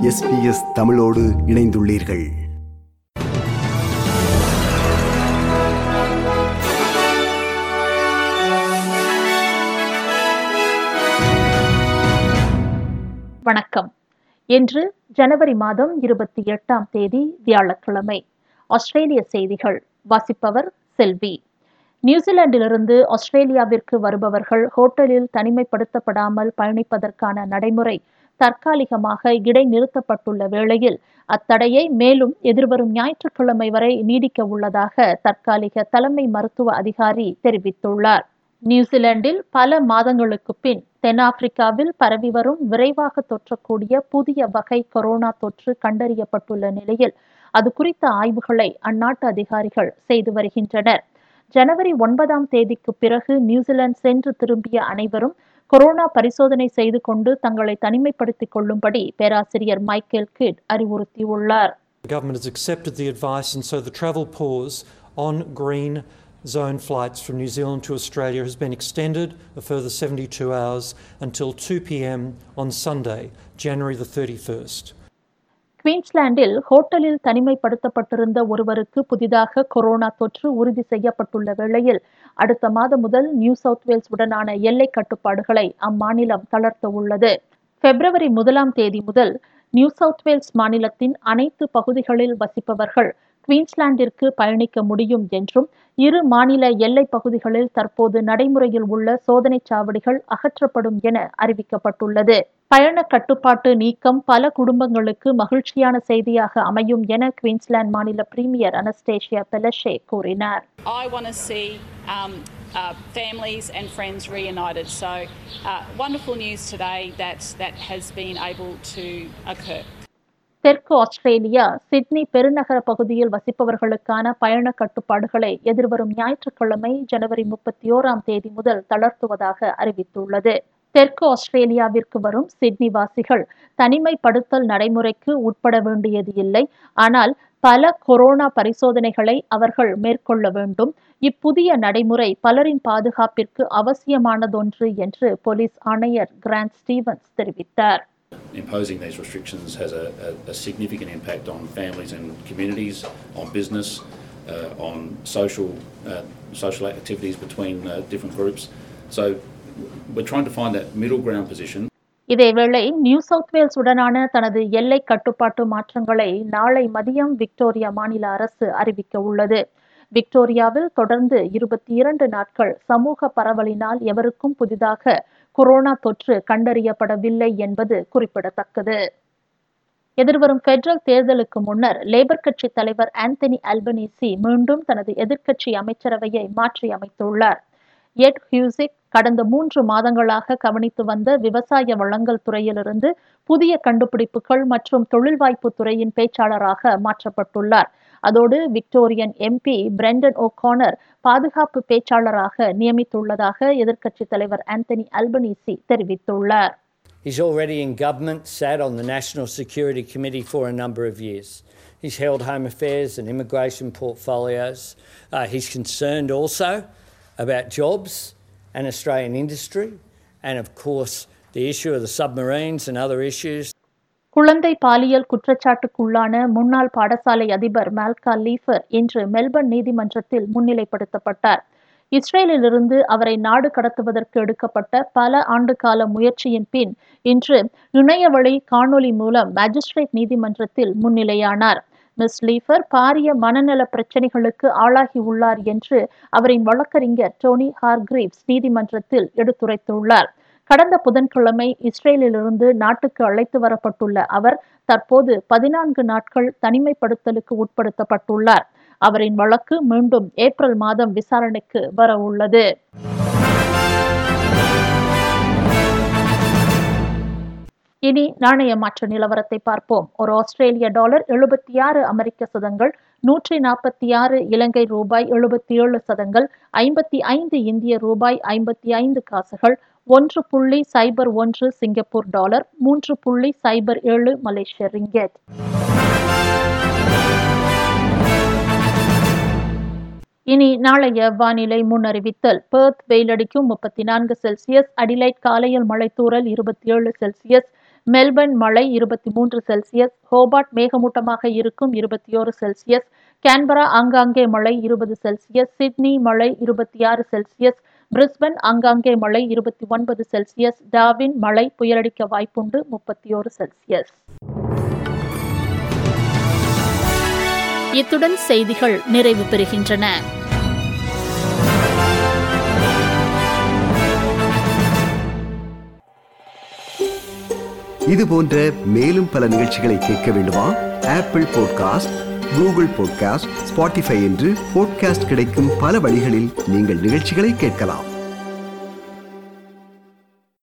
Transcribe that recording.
SBS தமிழோடு இணைந்துள்ளீர்கள் வணக்கம் இன்று ஜனவரி மாதம் இருபத்தி எட்டாம் தேதி வியாழக்கிழமை ஆஸ்திரேலிய செய்திகள் வாசிப்பவர் செல்வி நியூசிலாந்திலிருந்து ஆஸ்திரேலியாவிற்கு வருபவர்கள் ஹோட்டலில் தனிமைப்படுத்தப்படாமல் பயணிப்பதற்கான நடைமுறை தற்காலிகமாக இடைநிறுத்தப்பட்டுள்ள வேளையில் அத்தடையை மேலும் எதிர்வரும் ஞாயிற்றுக்கிழமை வரை நீடிக்க உள்ளதாக தற்காலிக தலைமை மருத்துவ அதிகாரி தெரிவித்துள்ளார் நியூசிலாந்தில் பல மாதங்களுக்கு பின் தென்னாப்பிரிக்காவில் பரவி வரும் விரைவாக தொற்றக்கூடிய புதிய வகை கொரோனா தொற்று கண்டறியப்பட்டுள்ள நிலையில் அது குறித்த ஆய்வுகளை அந்நாட்டு அதிகாரிகள் செய்து வருகின்றனர் ஜனவரி ஒன்பதாம் தேதிக்கு பிறகு நியூசிலாந்து சென்று திரும்பிய அனைவரும் கொரோனா பரிசோதனை செய்து கொண்டு தங்களை தனிமைப்படுத்திக் கொள்ளும்படி பேராசிரியர் மைக்கேல் கிட் அறிவுறுத்தியுள்ளார் The government has accepted the advice, and so the travel pause on green zone flights from New Zealand to Australia has been extended a further 72 hours until 2 pm on Sunday, January the 31st. குயின்ஸ்லாந்தில் ஹோட்டலில் தனிமைப்படுத்தப்பட்டிருந்த ஒருவருக்கு புதிதாக corona தொற்று உறுதி செய்யப்பட்டுள்ள வேளையில் அடுத்த மாதம் முதல் நியூ சவுத் வேல்ஸ் உடனான எல்லை கட்டுப்பாடுகளை அம்மாநிலம் தளர்த்த உள்ளது பிப்ரவரி முதலாம் தேதி முதல் நியூ சவுத் வேல்ஸ் மாநிலத்தின் அனைத்து பகுதிகளில் வசிப்பவர்கள் குயின்ஸ்லாந்திற்கு பயணிக்க முடியும் என்றும் இரு மாநில எல்லை பகுதிகளில் தற்போது நடைமுறையில் உள்ள சோதனைச் சாவடிகள் அகற்றப்படும் என அறிவிக்கப்பட்டுள்ளது பயண கட்டுப்பாட்டு நீக்கம் பல குடும்பங்களுக்கு மகிழ்ச்சியான செய்தியாக அமையும் என குயின்ஸ்லாந்து மாநில பிரீமியர் அனஸ்டேஷியா பெலஷே கூறினார் I want to see um, uh, families and friends reunited. So, uh, wonderful news today that that has been able to occur. தெற்கு ஆஸ்திரேலியா சிட்னி பெருநகர பகுதியில் வசிப்பவர்களுக்கான பயண கட்டுப்பாடுகளை எதிர்வரும் ஞாயிற்றுக்கிழமை ஜனவரி முப்பத்தி ஓராம் தேதி முதல் தளர்த்துவதாக அறிவித்துள்ளது தெற்கு ஆஸ்திரேலியாவிற்கு வரும் சிட்னி வாசிகள் தனிமைப்படுத்தல் நடைமுறைக்கு உட்பட வேண்டியது இல்லை ஆனால் பல கொரோனா பரிசோதனைகளை அவர்கள் மேற்கொள்ள வேண்டும் இப்புதிய நடைமுறை பலரின் பாதுகாப்பிற்கு அவசியமானதொன்று என்று போலீஸ் ஆணையர் கிராண்ட் ஸ்டீவன்ஸ் தெரிவித்தார் Imposing these restrictions has a, a, a significant impact on families and communities, on business, uh, on social uh, social activities between uh, different groups. So we're trying to find that middle ground position. இதேவேளை New South Wales உடனான தனது எல்லை கட்டுப்பாட்டு மாற்றங்களை நாளை மதியம் Victoria மாநில அரசு அறிவிக்க உள்ளது விக்டோரியாவில் தொடர்ந்து இருபத்தி இரண்டு நாட்கள் சமூக பரவலினால் எவருக்கும் புதிதாக கொரோனா தொற்று கண்டறியப்படவில்லை என்பது குறிப்பிடத்தக்கது எதிர்வரும் பெடரல் தேர்தலுக்கு முன்னர் லேபர் கட்சி தலைவர் ஆந்தனி அல்பனீசி மீண்டும் தனது எதிர்க்கட்சி அமைச்சரவையை மாற்றி அமைத்துள்ளார் எட் ஹியூசிக் கடந்த மூன்று மாதங்களாக கவனித்து வந்த விவசாய வளங்கள் துறையிலிருந்து புதிய கண்டுபிடிப்புகள் மற்றும் தொழில் வாய்ப்பு துறையின் பேச்சாளராக மாற்றப்பட்டுள்ளார் அதோடு விக்டோரியன் எம்பி பிரெண்டன் ஓகானர் பாதுகாப்பு பேச்சாளராக நியமித்துள்ளதாக எதிர்க்கட்சி தலைவர் ஆந்தனி அல்பனீசி தெரிவித்துள்ளார் He's already in government, sat on the National Security Committee for a number of years. He's held home affairs and immigration portfolios. Uh, he's concerned also about jobs and Australian industry, and of course, the issue of the submarines and other issues. குழந்தை பாலியல் குற்றச்சாட்டுக்குள்ளான முன்னாள் பாடசாலை அதிபர் Malka லீஃபர் இன்று Melbourne நீதிமன்றத்தில் முன்னிலைப்படுத்தப்பட்டார் இஸ்ரேலிலிருந்து அவரை நாடு கடத்துவதற்கு எடுக்கப்பட்ட பல ஆண்டுகால முயற்சியின் பின் இன்று இணையவழி காணொலி மூலம் மேஜிஸ்ட்ரேட் நீதிமன்றத்தில் முன்னிலையானார் மிஸ் லீஃபர் பாரிய மனநல பிரச்சனைகளுக்கு ஆளாகி உள்ளார் என்று அவரின் வழக்கறிஞர் டோனி ஹார்கிரீவ்ஸ் நீதிமன்றத்தில் எடுத்துரைத்துள்ளார் கடந்த புதன்கிழமை இஸ்ரேலிலிருந்து நாட்டுக்கு அழைத்து வரப்பட்டுள்ள அவர் தற்போது பதினான்கு நாட்கள் தனிமைப்படுத்தலுக்கு உட்படுத்தப்பட்டுள்ளார் அவரின் வழக்கு மீண்டும் ஏப்ரல் மாதம் விசாரணைக்கு வர உள்ளது இனி நாணய மாற்ற நிலவரத்தை பார்ப்போம் ஒரு ஆஸ்திரேலிய டாலர் எழுபத்தி ஆறு அமெரிக்க சதங்கள் நூற்றி நாற்பத்தி ஆறு இலங்கை ரூபாய் எழுபத்தி ஏழு சதங்கள் ஐம்பத்தி ஐந்து இந்திய ரூபாய் ஐம்பத்தி ஐந்து காசுகள் ஒன்று புள்ளி சைபர் ஒன்று சிங்கப்பூர் டாலர் மூன்று புள்ளி சைபர் ஏழு மலேசிய ரிங்கெட் இனி நாளைய வானிலை முன்னறிவித்தல் பெர்த் வெயிலடிக்கும் முப்பத்தி நான்கு செல்சியஸ் அடிலைட் காலையில் மழைத்தூறல் இருபத்தி ஏழு செல்சியஸ் மெல்பர்ன் மழை இருபத்தி மூன்று செல்சியஸ் ஹோபார்ட் மேகமூட்டமாக இருக்கும் இருபத்தி ஓரு செல்சியஸ் கேன்பரா ஆங்காங்கே மழை இருபது செல்சியஸ் சிட்னி மழை இருபத்தி ஆறு செல்சியஸ் பிரிஸ்பன் ஆங்காங்கே மழை இருபத்தி ஒன்பது செல்சியஸ் டாவின் மழை புயலடிக்க வாய்ப்புண்டு முப்பத்தி ஓரு செல்சியஸ் இத்துடன் செய்திகள் நிறைவு பெறுகின்றன இது போன்ற மேலும் பல நிகழ்ச்சிகளை கேட்க வேண்டுமா Apple podcast Google podcast Spotify என்று பாட்காஸ்ட் கிடைக்கும் பல வழிகளில் நீங்கள் நிகழ்ச்சிகளை கேட்கலாம்